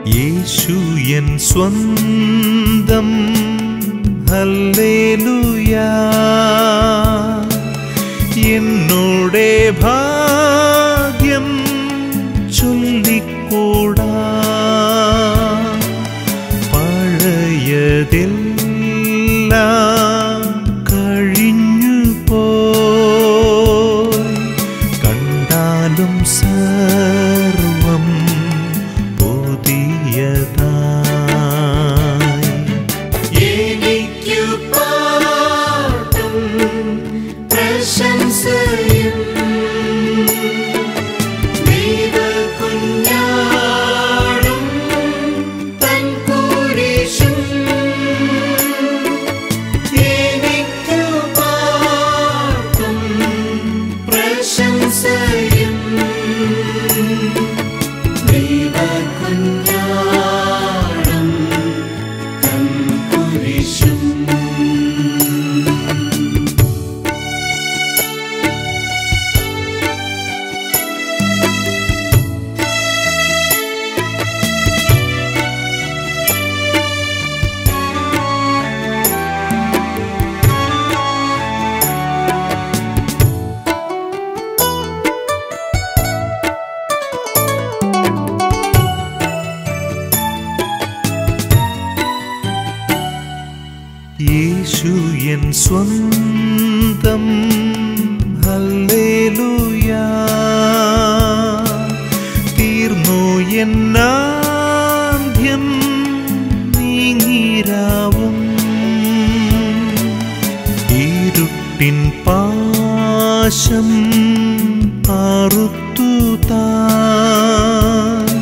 യേശു N സ്വന്തം ഹല്ലേലൂയാ എന്നോടെ ഭാഗ്യം ചൊല്ലിക്കൂടാ പഴയതെല്ലാം കഴിഞ്ഞു പോയി കണ്ടാലും സർവം പുതിയതായി എനിക്കു പാട്ടും പ്രശംസയും ദൈവകുഞ്ഞാടും തൻ കുരിശും എനിക്കു പാട്ടും പ്രശംസയും ദൈവകുഞ്ഞാടും തൻ കുരിശും യേശു എൻ സ്വന്തം ഹല്ലേലൂയാ തീർന്നു എന്നാദ്യം നീങ്ങിരാവും ഇരുട്ടിൻ പാശം അറുത്തു താൻ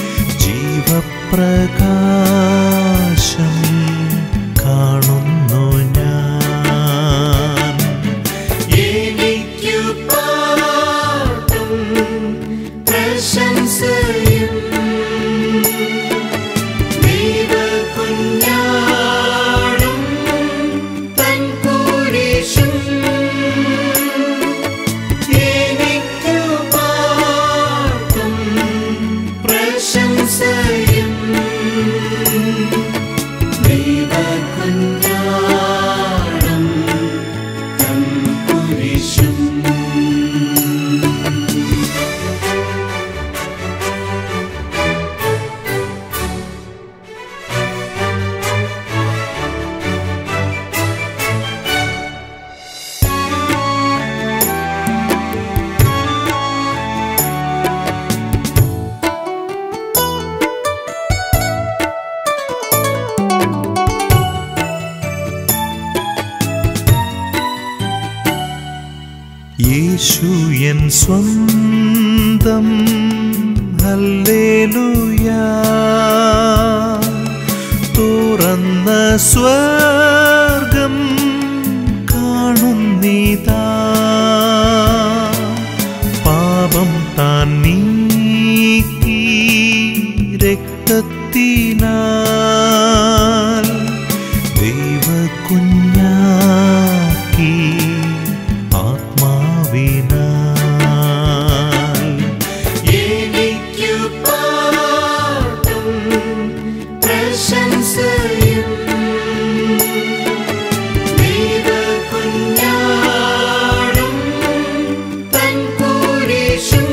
ജീവപ്രകാശം കാണുന്നു ഞാൻ എനിക്കു പാട്ടും പ്രശംസയും ദൈവകുഞ്ഞാടും തൻ കുരിശും എനിക്കു പാട്ടും പ്രശംസയും ദൈവകുഞ്ഞാടും തൻ കുരിശും യേശു എൻ സ്വന്തം ഹല്ലേലൂയാ തുറന്ന സ്വർഗം കാണുന്നിതാ പാപം താൻ നീക്കി രക്തത്തിനാൽ ദൈവകുഞ്ഞാക്കി ആത്മാവിനാൽ എനിക്കു പാട്ടും പ്രശംസയും ദൈവകുഞ്ഞാടും തൻ കുരിശും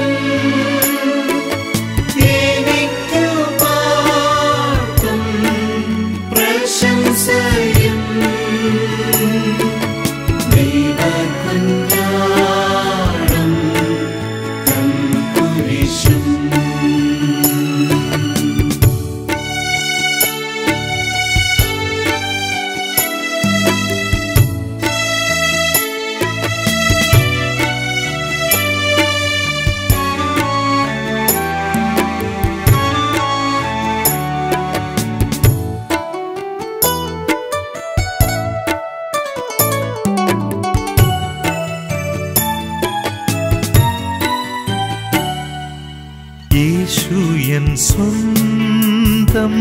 എനിക്കു പാട്ടും പ്രശംസയും ദൈവകുഞ്ഞാടും തൻ കുരിശും യേശു എൻ സ്വന്തം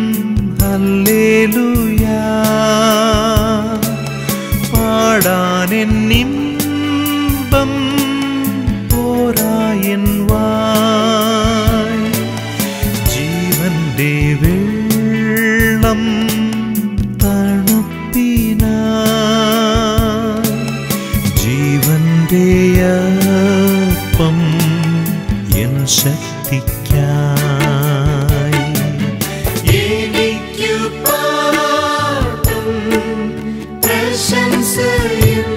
ഹല്ലേലൂയാ പാടാനെന്നിമ്പം പോരായൻ വായ് ജീവൻ എൻ ശക്തിക്കായി എനിക്കു പാട്ടും പ്രശംസയും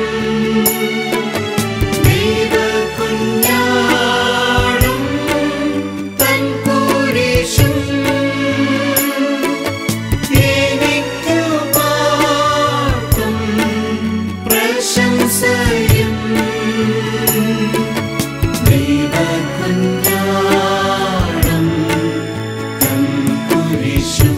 ദൈവകുഞ്ഞാടും തൻ കുരിശും എനിക്കു പാട്ടും പ്രശംസയും ദൈവകുഞ്ഞാടും തൻ കുരിശും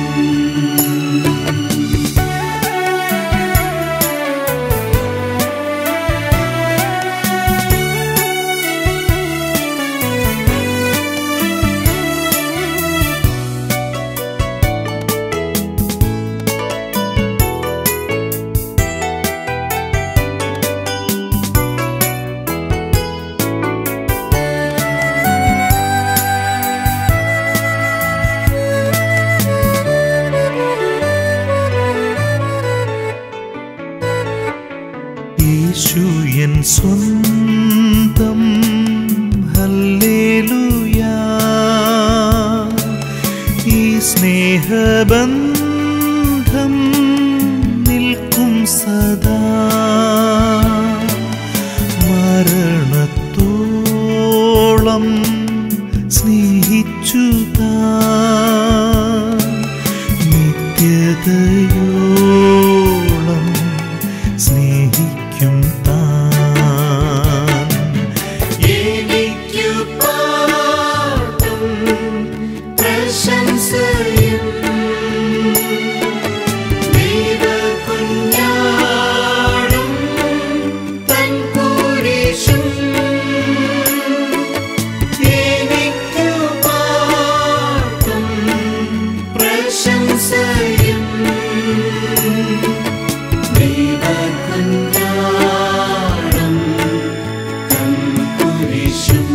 യേശു എൻ സ്വന്തം ഹല്ലേലൂയാ ഈ സ്നേഹബന്ധം നിൽക്കും സദാ മരണത്തോളം സ്നേഹിച്ചു നിത്യതയോളം സ്നേഹിക്കും താൻ എനിക്കു പാട്ടും പ്രശംസയും ദൈവകുഞ്ഞാടും തൻ കുരിശും എനിക്കു പാട്ടും പ്രശംസയും ദൈവകുഞ്ഞാടും തൻ കുരിശും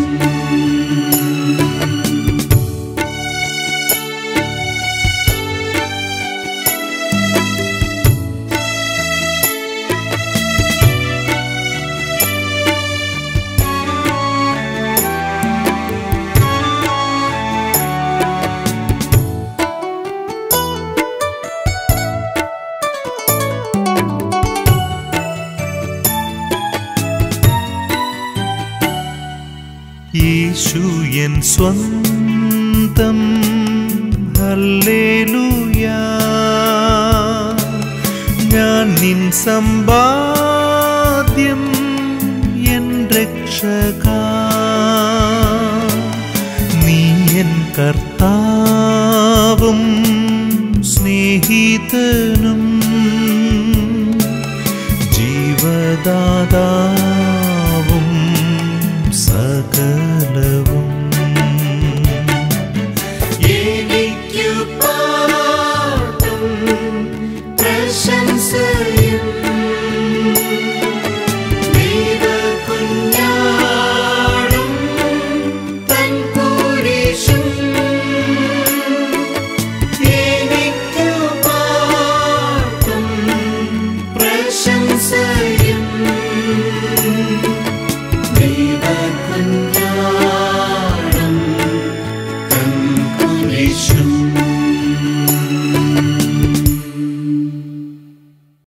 യേശു എൻ സ്വന്തം ഹല്ലേലൂയാ ഞാൻ നിൻ സമ്പാദ്യം എൻ രക്ഷക നീ എൻ കർത്താവും സ്നേഹിതനും